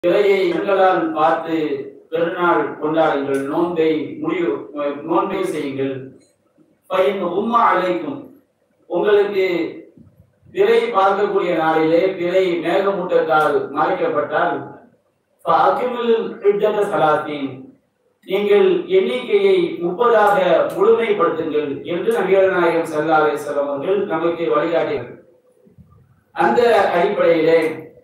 பிறையை கண்களால் பார்த்து பெருநாள் கொண்டாடுங்கள் நோன்பை முடிவு நோன்பை செய்யுங்கள் பையன் உம்மா அழைக்கும் உங்களுக்கு பிறை பார்க்கக்கூடிய நாளிலே பிறை மேகமூட்டத்தால் மறைக்கப்பட்டால் அகிமில் சலாத்தின் நீங்கள் எண்ணிக்கையை முப்பதாக முழுமைப்படுத்துங்கள் என்று நபிகள் நாயகம் சல்லா அலிஸ்லாம் அவர்கள் நமக்கு வழிகாட்டினார்கள் அந்த அடிப்படையிலே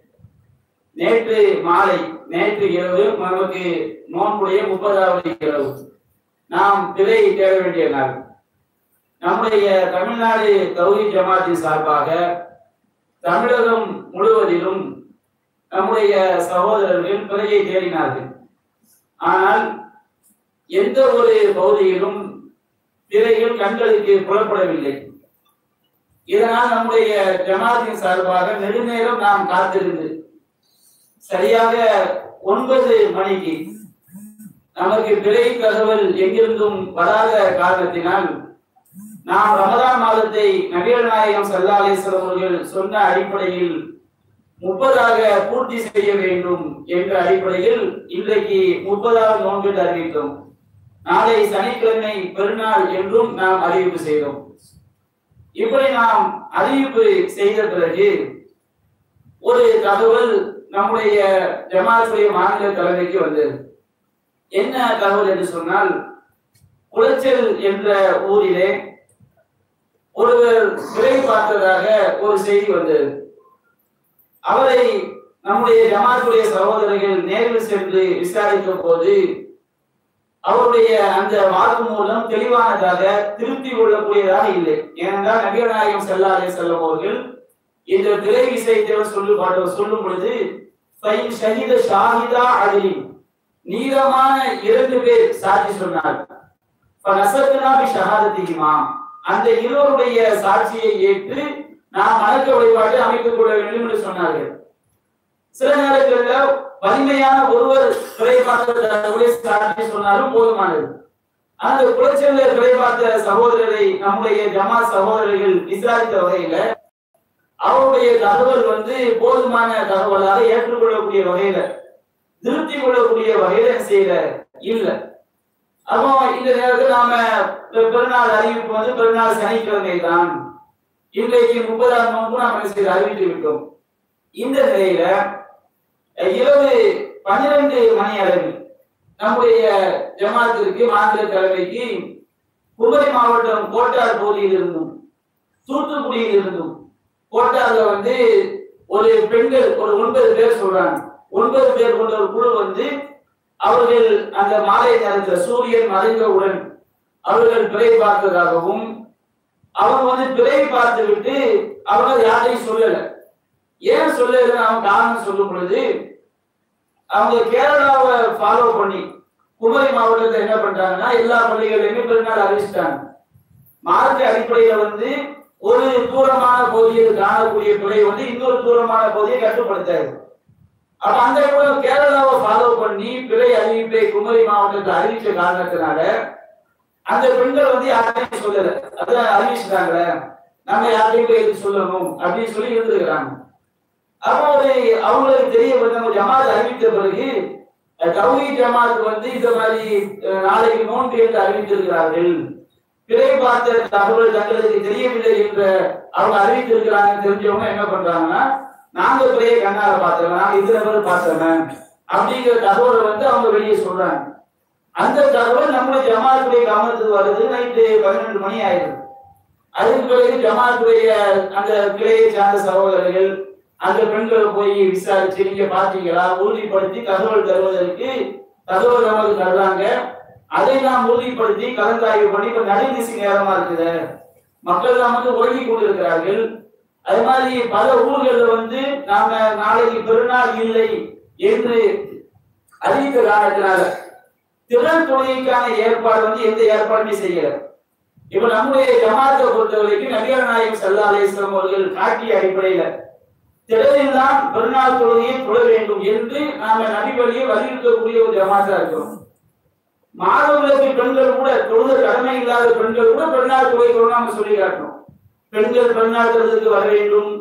நேற்று மாலை நேற்று இரவு நமக்கு நோன்புடைய முப்பதாவது இரவு நாம் பிறை தேட வேண்டிய நாள் நம்முடைய தமிழ்நாடு கௌரி ஜமாத்தின் சார்பாக தமிழகம் முழுவதிலும் நம்முடைய சகோதரர்கள் பிறையை தேடினார்கள் ஆனால் எந்த ஒரு பகுதியிலும் பிறைகள் கண்களுக்கு புலப்படவில்லை இதனால் நம்முடைய ஜமாத்தின் சார்பாக நெடுநேரம் நாம் காத்திருந்து சரியாக ஒன்பது மணிக்கு நமக்கு பிறை தகவல் எங்கிருந்தும் வராத காரணத்தினால் நாம் ரமதான் மாதத்தை நபிகள் நாயகம் சல்லா அலிஸ்லாம் அவர்கள் சொன்ன அடிப்படையில் முப்பதாக பூர்த்தி செய்ய வேண்டும் என்ற அடிப்படையில் இன்றைக்கு முப்பதாவது நோன்பு என்று அறிவித்தோம் நாளை சனிக்கிழமை பெருநாள் என்றும் நாம் அறிவிப்பு செய்தோம் இப்படி நாம் அறிவிப்பு செய்த பிறகு ஒரு தகவல் நம்முடைய ஜமாத்துடைய மாநில தலைமைக்கு வந்தது என்ன தகவல் என்று சொன்னால் குளச்சல் என்ற ஊரிலே ஒருவர் சிறை பார்த்ததாக ஒரு செய்தி வந்தது அவரை நம்முடைய ஜமாத்துடைய சகோதரர்கள் நேரில் சென்று விசாரித்த போது அவருடைய அந்த வாக்கு மூலம் தெளிவானதாக திருப்தி கொள்ளக்கூடியதாக இல்லை ஏனென்றால் நபிகள் நாயகம் செல்லாதே செல்லும் அவர்கள் இந்த திரை விஷயத்தை சொல்லு பாட்டு சொல்லும் பொழுது ஃபைன் ஷஹீத ஷாஹிதா அதிலி நீளமான இரண்டு பேர் சாட்சி சொன்னார் ஷஹாதத்திகுமா அந்த இருவருடைய சாட்சியை ஏற்று நாம் வணக்க வழிபாட்டை அமைத்துக் கொள்ள வேண்டும் என்று சொன்னார்கள் சில நேரங்களில் வலிமையான ஒருவர் பிழை பார்த்த சாட்சி சொன்னாலும் போதுமானது அந்த குளச்செல்ல பிழை பார்த்த சகோதரரை நம்முடைய ஜமா சகோதரர்கள் விசாரித்த வகையில அவருடைய தகவல் வந்து போதுமான தகவலாக ஏற்றுக்கொள்ளக்கூடிய வகையில திருப்தி கொள்ளக்கூடிய வகையில செய்யல இல்ல அப்போ இந்த நேரத்தில் நாம பெருநாள் அறிவிப்பு வந்து பெருநாள் சனிக்கிழமை தான் இன்றைக்கு முப்பதாம் நோன்பு நாம் செய்து அறிவித்து விட்டோம் இந்த நிலையில இரவு பன்னிரண்டு மணி அளவில் நம்முடைய ஜமாத்திற்கு மாநில தலைமைக்கு குமரி மாவட்டம் கோட்டார் பகுதியில் இருந்தும் தூத்துக்குடியில் இருந்தும் கோட்டார்ல வந்து ஒரு பெண்கள் ஒரு ஒன்பது பேர் சொல்றாங்க ஒன்பது பேர் கொண்ட ஒரு குழு வந்து அவர்கள் அந்த மாலை நேரத்தில் சூரியன் மறைந்தவுடன் அவர்கள் பிறை பார்த்ததாகவும் அவங்க வந்து பிறை பார்த்து விட்டு அவங்க யாரையும் சொல்லல ஏன் சொல்லல அவங்க காரணம் சொல்லும் பொழுது அவங்க கேரளாவை ஃபாலோ பண்ணி குமரி மாவட்டத்தை என்ன பண்றாங்கன்னா எல்லா பள்ளிகளையுமே பெருநாள் அறிவிச்சிட்டாங்க மார்க்க அடிப்படையில வந்து ஒரு தூரமான பகுதியில் காணக்கூடிய பிழை வந்து இன்னொரு தூரமான பகுதியை கட்டுப்படுத்தாது அப்ப அந்த கூட கேரளாவை ஃபாலோ பண்ணி பிழை அறிவிப்பை குமரி மாவட்டத்தை அறிவிச்ச காரணத்தினால அந்த பெண்கள் வந்து யாரையும் சொல்லல அதான் அறிவிச்சுட்டாங்க நம்ம யாரையும் போய் எதுக்கு சொல்லணும் அப்படின்னு சொல்லி இருந்துருக்கிறாங்க அப்போ ஒரு அவங்களுக்கு தெரிய வந்து ஜமாத் அறிவித்த பிறகு கௌரி ஜமாத் வந்து இந்த மாதிரி நாளைக்கு நோன்பு என்று அறிவித்திருக்கிறார்கள் பிறை பார்த்த தகவல் தங்களுக்கு தெரியவில்லை என்ற அவங்க அறிவித்திருக்கிறாங்க தெரிஞ்சவங்க என்ன பண்றாங்கன்னா நாங்க பிறைய கண்ணால பார்த்தோம் நாங்க இதுல பேர் பார்த்தோம் அப்படிங்கிற தகவலை வந்து அவங்க வெளியே சொல்றாங்க அந்த தகவல் நம்முடைய ஜமாத்துடைய கவனத்துக்கு வருது நைட்டு பதினெண்டு மணி ஆயிடுது அதுக்கு பிறகு ஜமாத்துடைய அந்த கிளையை சார்ந்த சகோதரர்கள் அந்த பெண்களை போய் விசாரிச்சு நீங்க பாத்தீங்களா உறுதிப்படுத்தி தகவல் தருவதற்கு தகவல் நமக்கு தர்றாங்க அதை நாம் உறுதிப்படுத்தி கலந்தாய்வு பண்ணி இப்ப நடுநிசி நேரமா இருக்குது மக்கள் எல்லாம் வந்து உறங்கி கொண்டிருக்கிறார்கள் அது மாதிரி பல ஊர்களில் வந்து நாம நாளைக்கு பெருநாள் இல்லை என்று அறிவித்த காரணத்தினால திறன் தொழிலுக்கான ஏற்பாடு வந்து எந்த ஏற்பாடுமே செய்யல இப்ப நம்முடைய ஜமாத்தை பொறுத்த வரைக்கும் நபிகள் நாயகம் சல்லா அலிஸ்லாம் அவர்கள் காட்டிய அடிப்படையில திடலில் தான் பெருநாள் தொழுகையை தொழ வேண்டும் என்று நாம நபி வழியை வலியுறுத்தக்கூடிய ஒரு ஜமாத்தா இருக்கிறோம் மாணவர்களுக்கு பெண்கள் கூட தொழுத கடமை இல்லாத பெண்கள் கூட பெருநாள் தொழுகை நாம சொல்லி காட்டணும் பெண்கள் பெருநாள் தொழுதுக்கு வர வேண்டும்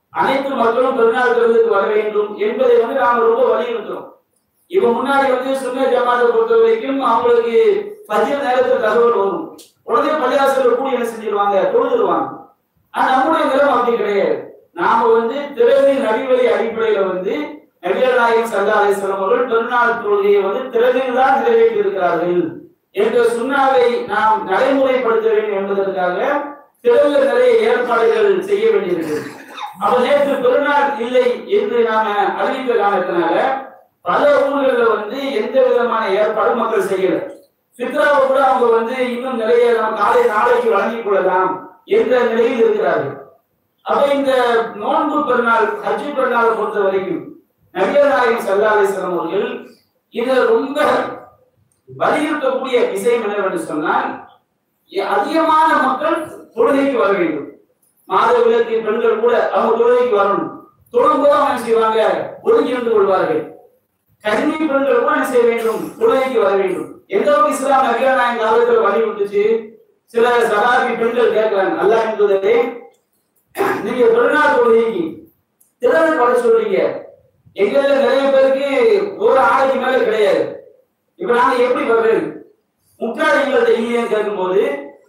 அனைத்து மக்களும் பெருநாள் திறந்துக்கு வர வேண்டும் என்பதை வந்து நாம ரொம்ப வலியுறுத்துறோம் இப்ப முன்னாடி வந்து சுன்ன ஜமாத்தை பொறுத்த வரைக்கும் அவங்களுக்கு பஜ்ர் நேரத்துல தகவல் வரும் உடனே பள்ளியாசல கூடி என்ன செஞ்சிருவாங்க தொழுதுருவாங்க ஆனா நம்முடைய நிலம் அப்படி கிடையாது நாம வந்து திறமை நடிவழி அடிப்படையில வந்து நபிகள் நாயகம் சல்லா அலிஸ்லாம் அவர்கள் பெருநாள் தொழுகையை வந்து திறமையில் தான் நிறைவேற்றி இருக்கிறார்கள் என்ற சுண்ணாவை நாம் நடைமுறைப்படுத்த வேண்டும் என்பதற்காக திறந்த நிறைய ஏற்பாடுகள் செய்ய வேண்டியிருக்கிறது அப்ப நேற்று பெருநாள் இல்லை என்று நாம அறிவித்த காரணத்தினால பல ஊர்கள்ல வந்து எந்த விதமான ஏற்பாடு மக்கள் செய்யல சித்ராவை கூட அவங்க வந்து இன்னும் நிறைய நம்ம காலை நாளைக்கு வழங்கிக் கொள்ளலாம் என்ற நிலையில் இருக்கிறார்கள் அப்ப இந்த நோன்பு பெருநாள் ஹஜ்ஜி பெருநாளை பொறுத்த வரைக்கும் நபிகள் நாயகம் சல்லா அலிஸ்லாம் அவர்கள் இதை ரொம்ப வலியுறுத்தக்கூடிய விஷயம் என்னவென்று சொன்னால் எ- அதிகமான மக்கள் தொழுகைக்கு வர வேண்டும் மாத விலக்கு பெண்கள் கூட அவங்க தொழுகைக்கு வரணும் தொழும்போது அவங்க என்ன செய்வாங்க ஒதுங்கி இருந்து கொள்வார்கள் கர்மி பெண்கள் கூட என்ன செய்ய வேண்டும் தொழுகைக்கு வர வேண்டும் எந்த அளவுக்கு இஸ்லாம் நபிகள் நாயகம் காலத்துல வலியுறுத்துச்சு சில சகாபி பெண்கள் கேட்கிறாங்க அல்லாஹ் என்பதே நீங்க பெருநாள் தொழுகைக்கு திறனை பட சொல்றீங்க எங்கள்ல நிறைய பேருக்கு ஒரு ஆளைக்கு மேல கிடையாது இப்ப நாங்க எப்படி வர்றது முக்காடு எங்கள்ட்ட இல்லையேன்னு கேட்கும்போது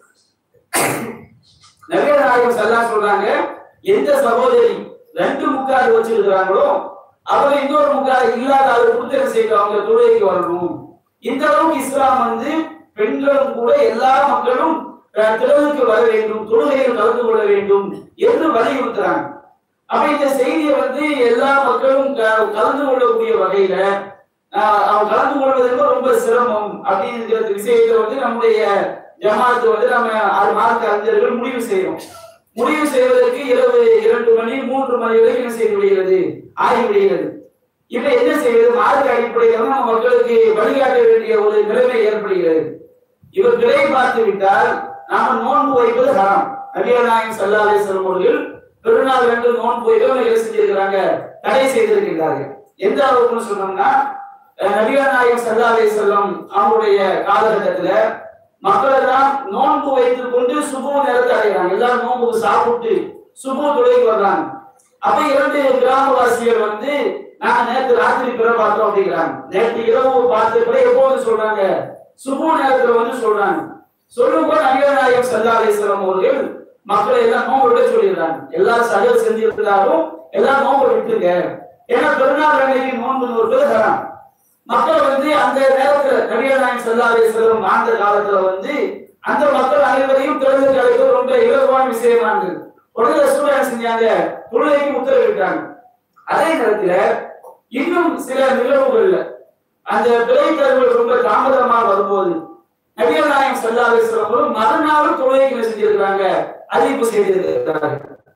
நிறைய நாயகம் சல்லா சொல்றாங்க எந்த சகோதரி ரெண்டு முக்காடு வச்சிருக்கிறாங்களோ அவங்க இன்னொரு முக்காடு இல்லாத அதை கொடுத்து என்ன செய்யணும் அவங்க தொழுகைக்கு வரணும் இந்த அளவுக்கு இஸ்லாம் வந்து பெண்களும் கூட எல்லா மக்களும் அஹ், திறனுக்கு வர வேண்டும் தொழுகையில் கலந்து கொள்ள வேண்டும் என்று வலியுறுத்துறாங்க அப்ப இந்த செய்தியை வந்து எல்லா மக்களும் க- கலந்து கொள்ளக்கூடிய வகையில ஆஹ், அவங்க கலந்து கொள்வது என்பது ரொம்ப சிரமம் அப்படிங்கிற விஷயத்தை வந்து நம்முடைய ஜமாத்து வந்து நம்ம ஆறு மார்க்க அறிஞர்கள் முடிவு செய்யறோம் முடிவு செய்வதற்கு இரவு இரண்டு மணி மூன்று மணி வரைக்கும் என்ன செய்ய முடிகிறது ஆகி விடுகிறது இப்ப என்ன செய்வது மார்க்க அடிப்படையில் வந்து நம்ம மக்களுக்கு வழிகாட்ட வேண்டிய ஒரு நிலைமை ஏற்படுகிறது இவர் விலை பார்த்து விட்டால் நாம நோன்பு வைப்பது ஹராம் நபிகள் நாயகம் சல்லா அலிஸ்லாம் அவர்கள் பெருநாள் ரெண்டு நோன்பு வைப்பதை என்ன செஞ்சிருக்கிறாங்க தடை செய்திருக்கிறார்கள் எந்த அளவுக்குன்னு சொன்னோம்னா அஹ், நபிகள் நாயகம் சல்லா அலிஸ்லாம் அவங்களுடைய காலகட்டத்துல மக்கள் எல்லாம் நோன்பு வைத்துக் கொண்டு சுபு நேரத்தை அடைகிறாங்க எல்லாரும் நோன்பு சாப்பிட்டு சுபு தொழிலுக்கு வர்றாங்க அப்ப இரண்டு கிராமவாசிகள் வந்து நாங்க நேற்று ராத்திரி பிற பார்த்தோம் அப்படிங்கிறாங்க நேற்று இரவு பார்த்த பிற எப்போ வந்து சொல்றாங்க சுபு நேரத்துல வந்து சொல்றாங்க சொல்லும் போது நபிகள் நாயகம் சல்லா அலிஸ்லாம் அவர்கள் மக்களை எல்லாம் நோன்பு விட சொல்லிடுறாங்க எல்லாரும் சகல் செஞ்சிருந்தாலும் எல்லாம் நோன்பு விட்டுருங்க ஏன்னா பெருநாள் அன்னைக்கு நோன்பு ஒரு தரான் மக்கள் வந்து அந்த நேரத்துல நபிகள் நாயகம் சல்லா அலிஸ்லாம் வாழ்ந்த காலத்துல வந்து அந்த மக்கள் அனைவரையும் திறந்து கிடைக்கிறது ரொம்ப இலகுவான விஷயமா இருந்தது உடனே ரசூலா என்ன செஞ்சாங்க தொழுகைக்கு உத்தரவிட்டாங்க அதே நேரத்துல இன்னும் சில நிகழ்வுகள்ல அந்த பிழை தகவல் ரொம்ப தாமதமா வரும்போது நபிகள் நாயகம் சல்லா அலிஸ்லாம் மறுநாளும் தொழுகைக்கு என்ன செஞ்சிருக்கிறாங்க அறிவிப்பு செய்திருக்கிறார்கள்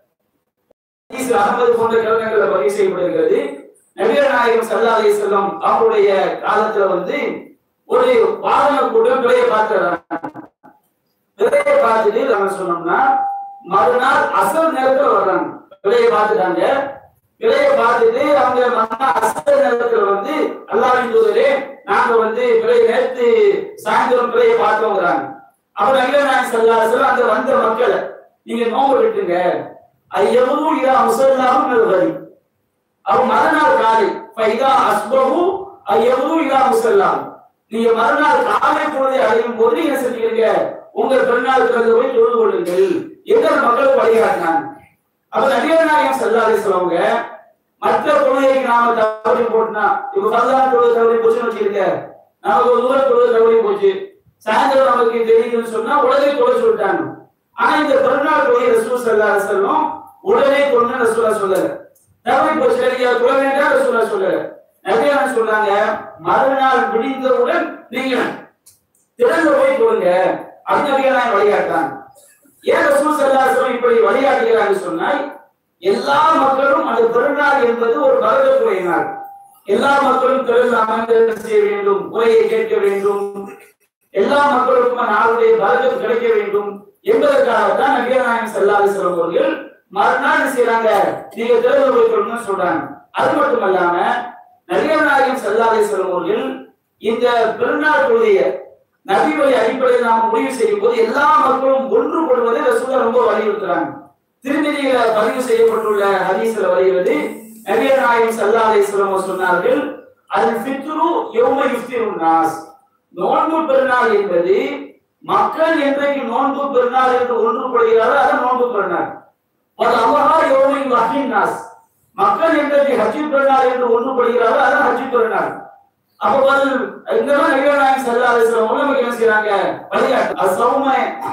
ஹதீஸ் அகமது போன்ற கிரகங்கள்ல பதிவு செய்யப்படுகிறது நபிகள் நாயகம் சல்லா அலிஸ்லாம் அவருடைய காலத்துல வந்து ஒரு வாகன கூட்டம் பிழையை பார்த்துறாங்க பிழையை பார்த்துட்டு நம்ம சொன்னோம்னா மறுநாள் அசல் நேரத்துல வர்றாங்க பிழையை பார்த்துட்டாங்க பிழையை பார்த்துட்டு அவங்க மறுநாள் அசல் நேரத்துல வந்து அல்லாஹ்வின் தூதரே நாங்க வந்து பிழை நேற்று சாயந்தரம் பிழையை பார்த்தோங்கிறாங்க அப்ப நபிகள் நாயகம் சல்லா அலிஸ்லாம் அந்த வந்த மக்களை நீங்க நோம்பு விட்டுங்க ஐயமும் இதா முசல்லாவும் நிறுவரி அவன் மறுநாள் காலை ஃபைதா அஸ்பஹு ஐயமும் இதா முசல்லாம் நீங்க மறுநாள் காலை பொழுதை அடையும் போது நீங்க செஞ்சீங்க உங்கள் பெருநாள் திறந்து போய் தொழுது கொள்ளுங்கள் எங்கள் மக்களுக்கு வழிகாட்டினாங்க அப்ப நபிகள் நாயகம் சல்லாலே சொல்லுவாங்க மற்ற தொழுகைக்கு நாம தவறி போட்டுனா இப்ப பரதான தொழுகை தவறி போச்சுன்னு வச்சுருக்க நமக்கு ஒரு தூரம் தொழுகை தவறி போச்சு சாயந்தரம் நமக்கு தெரியுதுன்னு சொன்னா உடனே தொலை சொல்லிட்டாங்க ஆனா இந்த பெருநாள் தொழுகை ரசூல் சல்லா செல்லும் உடனே கொண்டு ரசூலா சொல்லல தவறி போச்சு நீங்க தொழ வேண்டாம் ரசூலா சொல்லல நிறைய சொல்றாங்க மறுநாள் விடிந்தவுடன் நீங்க திறந்து போய் தொழுங்க அபிநபிகளாக வழிகாட்டாங்க ஏன் ரசூல் சல்லா செல்லும் இப்படி வழிகாட்டுகிறாங்க சொன்னால் எல்லா மக்களும் அந்த பெருநாள் என்பது ஒரு வரவேற்புடைய நாள் எல்லா மக்களும் திறந்து அமர்ந்து செய்ய வேண்டும் உரையை கேட்க வேண்டும் எல்லா மக்களுக்கும் நாளுடைய பலகம் கிடைக்க வேண்டும் என்பதற்காகத்தான் நபிகள் நாயகம் செல்லாத அவர்கள் மறுநாள் என்ன செய்யறாங்க நீங்க திறந்து வைக்கணும்னு சொல்றாங்க அது மட்டும் அல்லாம நபிகள் நாயகம் செல்லாத அவர்கள் இந்த பெருநாள் தொழுகைய நபி வழி அடிப்படையில் நாம் முடிவு செய்யும் போது எல்லா மக்களும் ஒன்றுபடுவதை ரசூலா ரொம்ப வலியுறுத்துறாங்க திருமதியில பதிவு செய்யப்பட்டுள்ள ஹதீஸ்ல வருகிறது நபியர் நாயகம் சல்லா அலிஸ்லாம் சொன்னார்கள் அல் ஃபித்ரு யௌம யுஃப்திருன் நாஸ் நோன்பு பெருநாள் என்பது மக்கள் என்றைக்கு நோன்பு பெருநாள் என்று ஒன்றுபடுகிறாரோ அதான் நோன்பு பெருநாள் அது அல்லாஹ் யௌம யுஹின் நாஸ் மக்கள் என்றைக்கு ஹஜ்ஜி பெருநாள் என்று ஒன்றுபடுகிறாரோ அதான் ஹஜ்ஜி பெருநாள் அப்ப பதில் இங்கதான் நபியர் நாயகம் சல்லா அலிஸ்லாம் நமக்கு என்ன செய்றாங்க வழிகாட்டு அசௌம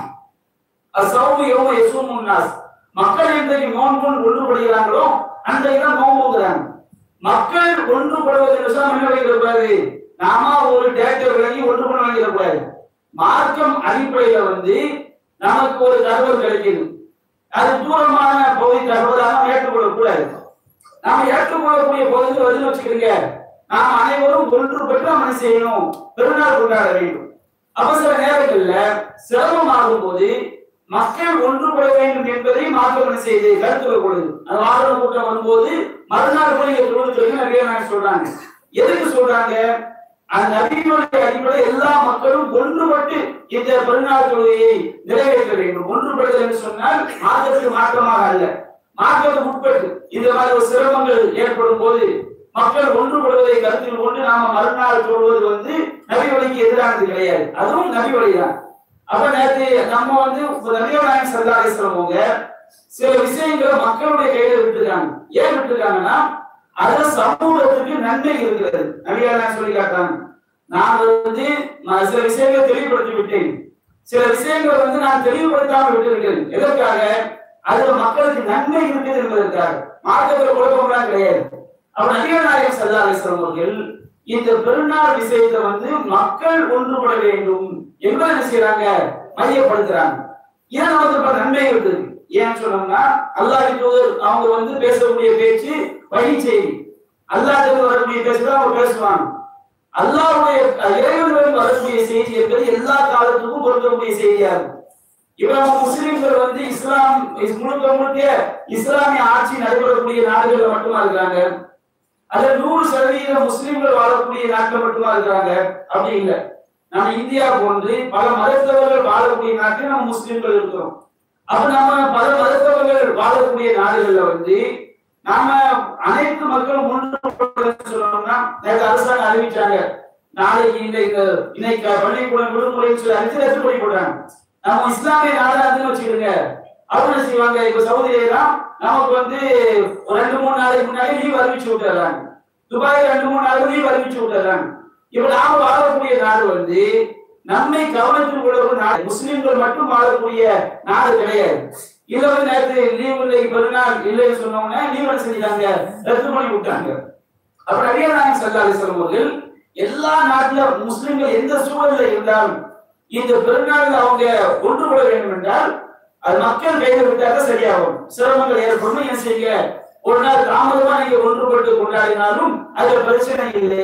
அசௌம யௌம யசூமுன் நாஸ் மக்கள் என்றைக்கு நோன்பு ஒன்றுபடுகிறாங்களோ அன்றைக்கு தான் நோன்புங்கிறாங்க மக்கள் ஒன்றுபடுவது என்று சொன்னா என்ன வைக்கக்கூடாது நாம ஒரு டேட்டை விளங்கி ஒன்றுபட வேண்டியிருக்கூடாது மார்க்கம் அடிப்படையில வந்து நமக்கு ஒரு தகவல் கிடைக்குது அது தூரமான பகுதி தகவலாக நாம் ஏற்றுக்கொள்ளக்கூடாது நாம ஏற்றுக்கொள்ளக்கூடிய பகுதி வந்து வச்சுக்கிறீங்க நாம் அனைவரும் ஒன்றுபட்டு நம்ம என்ன செய்யணும் பெருநாள் கொண்டாட வேண்டும் அப்ப சில நேரங்கள்ல சிரமமாகும் போது மக்கள் ஒன்றுபட வேண்டும் என்பதை மாற்றம் என்ன செய்து கருத்தில் கொள்ளுது அது வாகன கூட்டம் வரும்போது மறுநாள் போய் இங்க தொழுது சொல்லி நிறைய நாள் சொல்றாங்க எதுக்கு சொல்றாங்க அந்த நபியினுடைய அடிப்படை எல்லா மக்களும் ஒன்றுபட்டு இந்த பெருநாள் தொழுகையை நிறைவேற்ற வேண்டும் ஒன்றுபடுதல் என்று சொன்னால் மாற்றத்துக்கு மாற்றமாக அல்ல மாற்றத்துக்கு உட்பட்டு இந்த மாதிரி ஒரு சிரமங்கள் ஏற்படும் போது மக்கள் ஒன்றுபடுவதை கருத்தில் கொண்டு நாம மறுநாள் சொல்வது வந்து நபி வழிக்கு எதிரானது கிடையாது அதுவும் நபி வழிதான் அப்ப நேற்று நம்ம வந்து நபியோநாயகம் சல்லாரை சொல்லுவாங்க சில விஷயங்களை மக்களுடைய கையில விட்டுருக்காங்க ஏன் விட்டுருக்காங்கன்னா அதுல சமூகத்துக்கு நன்மை இருக்கிறது நபியார் சொல்லி காட்டாங்க நான் வந்து நான் சில விஷயங்களை தெளிவுபடுத்தி விட்டேன் சில விஷயங்களை வந்து நான் தெளிவுபடுத்தாமல் விட்டிருக்கிறேன் எதற்காக அதுல மக்களுக்கு நன்மை இருக்குது என்பதற்காக மார்க்கத்தில் குழப்பம்லாம் கிடையாது அப்ப நபிகள் நாயகம் சல்லா அலிஸ்லாம் அவர்கள் இந்த பெருநாள் விஷயத்தை வந்து மக்கள் ஒன்றுபட வேண்டும் என்பதை என்ன செய்யறாங்க மையப்படுத்துறாங்க ஏன் நமக்கு இப்ப நன்மை இருக்குது ஏன் சொன்னோம்னா அல்லாஹ் தூதர் அவங்க வந்து பேசக்கூடிய பேச்சு வழி செய்தி அல்லாஹ் வரக்கூடிய பேச்சு தான் அவங்க பேசுவாங்க அல்லாஹ்வுடைய இறைவனிடம் வரக்கூடிய செய்தி என்பது எல்லா காலத்துக்கும் பொருந்தக்கூடிய செய்தியா இருக்கும் இப்ப நம்ம முஸ்லிம்கள் வந்து இஸ்லாம் முழுக்க முழுக்க இஸ்லாமிய ஆட்சி நடைபெறக்கூடிய நாடுகள்ல மட்டுமா இருக்கிறாங்க அதுல நூறு சதவீதம் முஸ்லிம்கள் வாழக்கூடிய நாட்டில் மட்டுமா இருக்கிறாங்க அப்படி இல்லை நம்ம இந்தியா போன்று பல மதத்தவர்கள் வாழக்கூடிய நாட்டில் நம்ம முஸ்லிம்கள் இருக்கிறோம் அப்ப நம்ம பல மதத்தவர்கள் வாழக்கூடிய நாடுகள்ல வந்து நாம அனைத்து மக்களும் ஒன்று சொல்லணும்னா நேற்று அரசாங்கம் அறிவிச்சாங்க நாளைக்கு இந்த இந்த இன்னைக்கு பள்ளிக்கூடம் விடுமுறைன்னு சொல்லி அறிவிச்சு ரத்து பண்ணி போடுறாங்க நம்ம இஸ்லாமிய நாடாதுன்னு வச்சுக்கிடுங்க அவங்க என்ன செய்வாங்க இப்ப சவுதியிலாம் நமக்கு வந்து ஒரு ரெண்டு மூணு நாளைக்கு முன்னாடி லீவ் அறிவிச்சு விட்டுறாங்க துபாய் ரெண்டு மூணு நாளைக்கு லீவ் அறிவிச்சு விட்டுறாங்க இப்ப நாம வாழக்கூடிய நாடு வந்து நம்மை கவனத்தில் கொள்ள ஒரு நாடு முஸ்லிம்கள் மட்டும் வாழக்கூடிய நாடு கிடையாது இதுல வந்து நேரத்து லீவ் இல்லை பெருநாள் இல்லைன்னு சொன்னோம்னா லீவ் என்ன செஞ்சாங்க ரத்து பண்ணி விட்டாங்க அப்ப நிறைய நாயகம் சல்லா அலிஸ்லாம் அவர்கள் எல்லா நாட்டுல முஸ்லிம்கள் எந்த சூழல்ல இருந்தாலும் இந்த பெருநாள் அவங்க ஒன்றுபட வேண்டும் என்றால் அது மக்கள் கையில் விட்டாக்க சரியாகும் சிரமங்கள் ஏற்படும் என்ன செய்ய ஒரு நாள் தாமதமா நீங்க ஒன்றுபட்டு கொண்டாடினாலும் அதுல பிரச்சனை இல்லை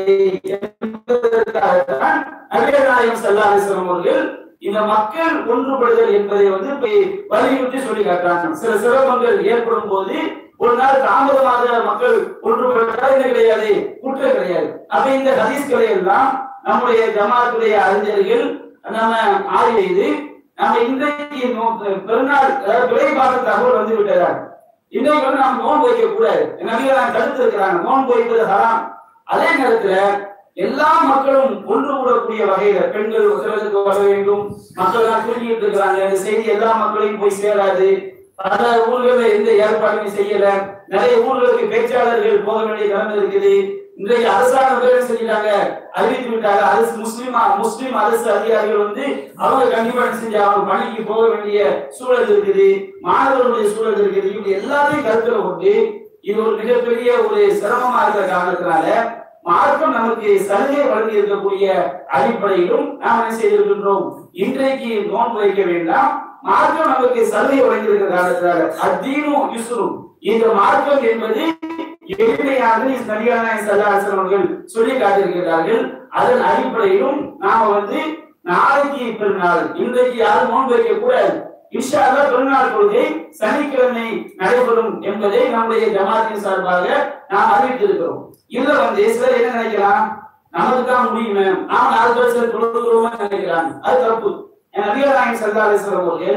என்பதற்காகத்தான் நபிகள் நாயகம் சல்லா அலிஸ்லாம் அவர்கள் இந்த மக்கள் ஒன்றுபடுதல் என்பதை வந்து இப்ப வலியுறுத்தி சொல்லி காட்டுறாங்க சில சிரமங்கள் ஏற்படும் போது ஒரு நாள் தாமதமாக மக்கள் ஒன்றுபட்டால் என்ன கிடையாது குற்றம் கிடையாது அப்ப இந்த ஹதீஸ்களை எல்லாம் நம்முடைய ஜமாத்துடைய அறிஞர்கள் நம்ம ஆய்வு செய்து நம்ம இன்றைக்கு நோ- பெருநாள் அதாவது விலை பார்த்த தகவல் வந்து விட்டதால் இன்றைக்கு வந்து நாம் நோன்பு வைக்க கூடாது நபிகள் தடுத்து இருக்கிறாங்க நோன்பு வைப்பது ஹராம் அதே நேரத்துல எல்லா மக்களும் ஒன்று கூடக்கூடிய வகையில பெண்கள் சிலருக்கு வர வேண்டும் மக்கள் எல்லாம் தூங்கிட்டு இருக்கிறாங்க இந்த செய்தி எல்லா மக்களையும் போய் சேராது பல ஊர்களில் எந்த ஏற்பாடுமே செய்யல நிறைய ஊர்களுக்கு பேச்சாளர்கள் போக வேண்டிய நிலைமை இருக்குது இன்றைக்கு அரசாங்கம் வேலை செஞ்சுட்டாங்க அறிவித்து விட்டாங்க அரசு முஸ்லிம் முஸ்லிம் அரசு அதிகாரிகள் வந்து அவங்க கண்டிப்பா என்ன செஞ்சு அவங்க பணிக்கு போக வேண்டிய சூழல் இருக்குது மாணவர்களுடைய சூழல் இருக்குது இப்படி எல்லாத்தையும் கருத்துல கொண்டு இது ஒரு மிகப்பெரிய ஒரு சிரமமா இருக்கிற காரணத்தினால மார்க்கம் நமக்கு சலுகை வழங்கி இருக்கக்கூடிய அடிப்படையிலும் நாம் என்ன செய்திருக்கின்றோம் இன்றைக்கு நோன்பு வைக்க வேண்டாம் மார்க்கம் நமக்கு சலுகை வழங்கி இருக்கிற காரணத்தினால அத்தீனும் யுஸ்ரும் இந்த மார்க்கம் என்பது எளிமையாக நபியான சல்லாசன் அவர்கள் சொல்லி காட்டியிருக்கிறார்கள் அதன் அடிப்படையிலும் நாம வந்து நாளைக்கு பெருநாள் இன்றைக்கு யாரும் நோன்பு வைக்க கூடாது இன்ஷா அல்லாஹ் பெருநாள் கொள்கை சனிக்கிழமை நடைபெறும் என்பதை நம்முடைய ஜமாத்தின் சார்பாக நாம் அறிவித்திருக்கிறோம் இதுல வந்து சிலர் என்ன நினைக்கலாம் நமக்கு தான் முடியுமே நாம நாலு பேர் சிலர் தொழுகிறோம் நினைக்கிறாங்க அது தப்பு நபிகளாயின் சல்லா அலிஸ்லாம் அவர்கள்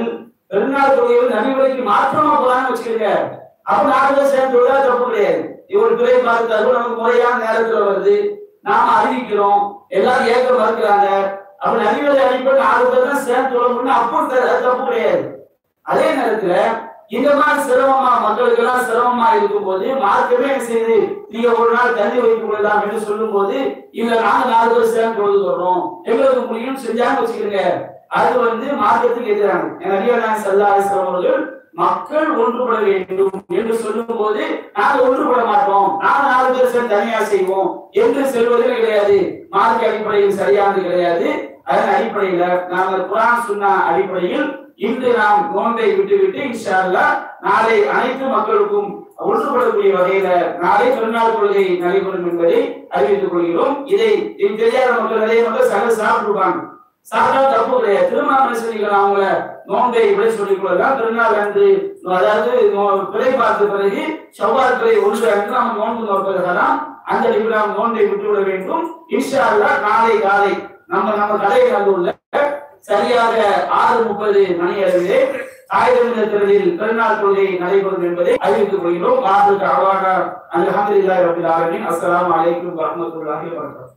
பெருநாள் தொழுகை வந்து நபிமுறைக்கு மாற்றமா போறான்னு வச்சுக்கோங்க அப்ப நாலு சேர்ந்து தொழுதா தப்பு கிடையாது இவர் பிறை பார்த்தாலும் நமக்கு முறையான நேரத்துல வருது நாம அறிவிக்கிறோம் எல்லாரும் ஏற்க மறுக்கிறாங்க அப்ப நபிமுறை அடிப்படை நாலு பேர் தான் சேர்ந்து தொழ முடியும் அப்போ த- தப்பு கிடையாது அதே நேரத்துல இந்த மாதிரி சிரமமா மக்களுக்கு எல்லாம் சிரமமா இருக்கும்போது மார்க்கமே என்ன செய்யுது நீங்க ஒரு நாள் தண்ணி வைத்துக் கொள்ளலாம் என்று சொல்லும் போது இல்ல நாங்க நாலு பேர் சேர்ந்து தொழுது வர்றோம் எங்களுக்கு முடியும் செஞ்சாங்க வச்சுக்கிறீங்க அது வந்து மார்க்கத்துக்கு எதிரானது எங்க நபிகளான சல்லா அலிஸ்லாம் அவர்கள் மக்கள் ஒன்றுபட வேண்டும் என்று சொல்லும் போது நாங்கள் ஒன்றுபட மாட்டோம் நாங்க நாலு பேர் சேர்ந்து தனியா செய்வோம் என்று செல்வதே கிடையாது மார்க்க அடிப்படையில் சரியானது கிடையாது அதன் அடிப்படையில நாங்கள் குரான் சொன்ன அடிப்படையில் இன்று நாம் நோன்பை விட்டுவிட்டு இன்ஷா அல்லாஹ் நாளை அனைத்து மக்களுக்கும் ஒன்றுபடக்கூடிய வகையில நாளை பெருநாள் கொள்கை நடைபெறும் என்பதை அறிவித்துக் கொள்கிறோம் இதை இது தெரியாத மக்கள் நிறைய மக்கள் சக சாப்பிட்டுருப்பாங்க சாப்பிட்டா தப்பு கிடையாது திருமணம் செய்திகள் அவங்க நோன்பை விட சொல்லிக் கொள்ளலாம் திருநாள் அன்று அதாவது நோ- பிறை பார்த்த பிறகு செவ்வாய் பிறை ஒன்று அன்று நாம் நோன்பு நோக்கிறதெல்லாம் அந்த அடிப்படையில் நாம் நோன்பை விட்டுவிட வேண்டும் இன்ஷா அல்லாஹ் நாளை காலை நம்ம நம்ம கடையில் வந்துள்ள சரியாக ஆறு முப்பது மணி அளவிலே ஆயிரம் தினத்தில் பெருநாள் கொள்கை நடைபெறும் என்பதை அறிவித்துக் கொள்கிறோம் ஆண்டுக்கு அவான அல்ஹம்துலில்லாஹி ரபில் ஆலமீன் அஸ்ஸலாமு அலைக்கும் வரஹ்மத்துல்லாஹி வபரகாத்துஹு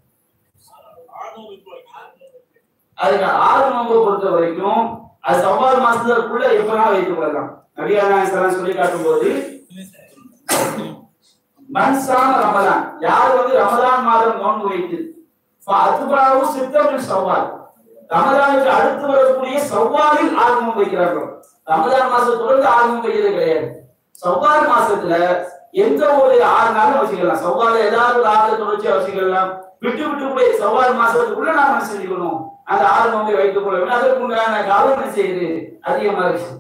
அதுக்கு ஆறு நோன்பை பொறுத்த வரைக்கும் அது சவ்வால் மாசத்துக்குள்ள எப்பனாலும் வைத்துக் கொள்ளலாம் நபியா நாயகம் சொல்லி காட்டும் போது மன்சான ரமலான் யார் வந்து ரமலான் மாதம் நோன்பு வைத்து அதுபாவும் சித்தமிழ் சவ்வால் ரமலானுக்கு அடுத்து வரக்கூடிய சவ்வாலில் ஆர்வம் வைக்கிறார்கள் ரமலான் மாசம் தொடர்ந்து ஆர்வம் வைக்கிறது கிடையாது சவ்வால் மாசத்துல எந்த ஒரு ஆறு நாளும் வச்சுக்கலாம் சவ்வால ஏதாவது ஒரு ஆறு தொடர்ச்சியா வச்சுக்கலாம் விட்டு விட்டு போய் சவ்வால் மாசத்துக்குள்ள நாம என்ன செஞ்சுக்கணும் அந்த ஆறு நோம்பை வைத்துக் கொள்ள வேண்டும் அதற்கு உண்டான காலம் என்ன செய்யுது அதிகமா இருக்கு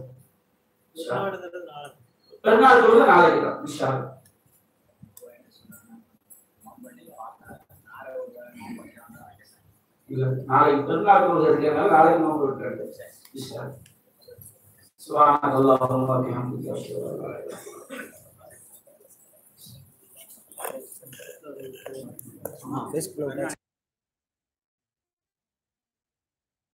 பெருநாள் தொழுது நாளைக்கு தான் இன்ஷா அல்லாஹ். இல்ல நாளைக்கு பெருநாள் தொழுது இருக்கிறதுனால நாளைக்கு நோம்பு விட்டுறது இன்ஷா அல்லாஹ். சுப்ஹானக அல்லாஹும்ம வ பிஹம்திக அஷ்ஹது அன் லா இலாஹா இல்லா அன்த Best club.